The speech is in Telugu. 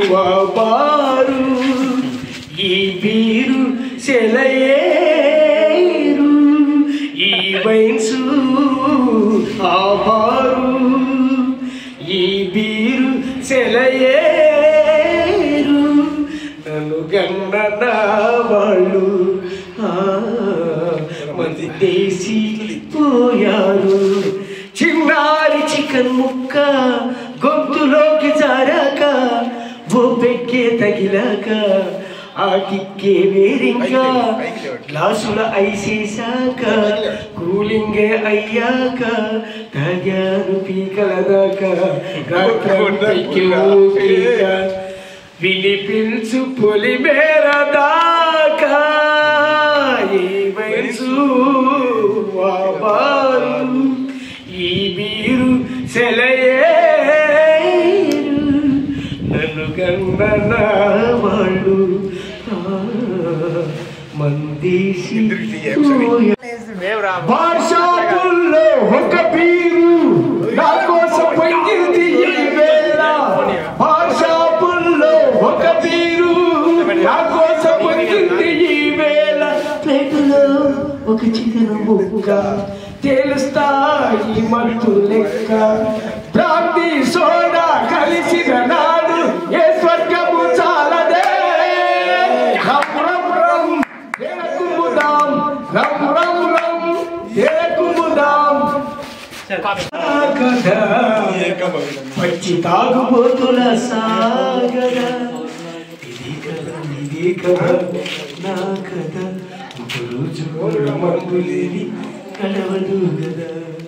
బారు ఈ బీరు సెలయేరు ఈ వైన్స్ ఆ బారు ఈ బీరు సెలయేరు నన్ను గన్న వాళ్ళు ఆ, మంది దేశీ పోయారు చిన్నారి చికెన్ ముక్క గొంతులోకి జారాక ఓ పెక్కే తగిలాక ఆ కిక్కే వేరింకా గ్లాసుల ఐసేసాక కూలింగ్ అయ్యాక తాగాను పీకల దాకా రాత్రంతకి ఊపిక వినిపించు పొలిమేర దాకా ఈ వయసు వాబారు ఈ మీరు సెలయేరు నన్ను కన్న వాళ్ళు ఆ, మందేసి పోయా. భాషాపుల్లో ఒక పీరు నా కోసం పొంగింది ఈ వేళ భాషాపుల్లో ఒక పీరు నా కోసం పొంగింది ఈ వేళ ప్లేటులో ఒక చికెన్ ముక్క తేలుస్తాయి మంతు లెక్క బ్రాంతి సోడా కలిసిన నాడు ఏ స్వర్గము చాలదే రమ్ రమ్ రమ్ ఏకుముదాం రమ్ రమ్ రమ్ ఏకుముదాం సాగదా పచ్చి తాగుబోతుల సాగద ఇది కదా ఇది కదా నా కథ ఒక రోజు మందులేని కలవదు కదా